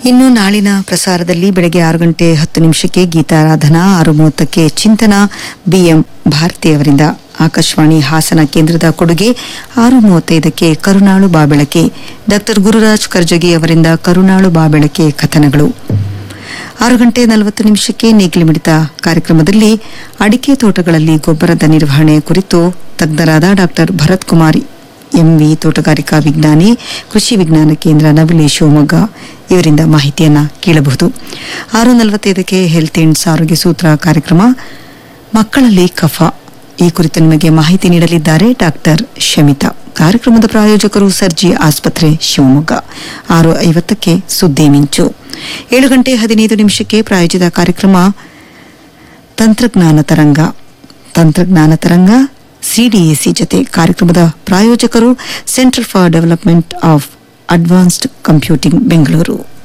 ಇನ್ನು ನಾಳಿನ ಪ್ರಸಾರದಲ್ಲಿ ಬೆಳಗ್ಗೆ ಆರು ಗಂಟೆ ಹತ್ತು ನಿಮಿಷಕ್ಕೆ ಗೀತಾರಾಧನಾ ಆರು ಮೂವತ್ತಕ್ಕೆ ಚಿಂತನ ಬಿಎಂ ಭಾರತಿಯವರಿಂದ ಆಕಾಶವಾಣಿ ಹಾಸನ ಕೇಂದ್ರದ ಕೊಡುಗೆ ಆರು ಮೂವತ್ತೈದಕ್ಕೆ ಕರುಣಾಳು ಬಾಬೆಳಕೆ ಡಾಕ್ಟರ್ ಗುರುರಾಜ್ ಕರ್ಜಗಿ ಅವರಿಂದ ಕರುಣಾಳು ಬಾಬೆಳಕೆ ಕಥನಗಳು ಆರು ಗಂಟೆ ನಲವತ್ತು ನಿಮಿಷಕ್ಕೆ ನೇಗಿಲು ಮಿಡಿತ ಕಾರ್ಯಕ್ರಮದಲ್ಲಿ ಅಡಿಕೆ ತೋಟಗಳಲ್ಲಿ ಗೊಬ್ಬರದ ನಿರ್ವಹಣೆ ಕುರಿತು ತಜ್ಞರಾದ ಡಾಕ್ಟರ್ ಭರತ್ ಕುಮಾರ್ ಎಂವಿ ತೋಟಗಾರಿಕಾ ವಿಜ್ಞಾನಿ ಕೃಷಿ ವಿಜ್ಞಾನ ಕೇಂದ್ರ ನವಿಲೆ ಶಿವಮೊಗ್ಗ ಇವರಿಂದ ಮಾಹಿತಿಯನ್ನ ಕೇಳಬಹುದು ಆರು ನಲವತ್ತೈದಕ್ಕೆ ಹೆಲ್ತ್ ಇಂಡ್ಸ್ ಆರೋಗ್ಯ ಸೂತ್ರ ಕಾರ್ಯಕ್ರಮ ಮಕ್ಕಳಲ್ಲಿ ಕಫ ಈ ಕುರಿತು ನಿಮಗೆ ಮಾಹಿತಿ ನೀಡಲಿದ್ದಾರೆ ಡಾಕ್ಟರ್ ಶಮಿತಾ ಕಾರ್ಯಕ್ರಮದ ಪ್ರಾಯೋಜಕರು ಸರ್ಜಿ ಆಸ್ಪತ್ರೆ ಶಿವಮೊಗ್ಗ ಆರು ಐವತ್ತಕ್ಕೆ ಸುದ್ದಿ ಮಿಂಚು ಏಳು ಗಂಟೆ ಹದಿನೈದು ನಿಮಿಷಕ್ಕೆ ಪ್ರಾಯೋಜಿತ ಕಾರ್ಯಕ್ರಮ ತಂತ್ರಜ್ಞಾನ ತರಂಗ ತಂತ್ರಜ್ಞಾನ ತರಂಗ ಸಿಡಿಎಸಿ ಜತೆ ಕಾರ್ಯಕ್ರಮದ ಪ್ರಾಯೋಜಕರು centre for development of advanced computing Bengaluru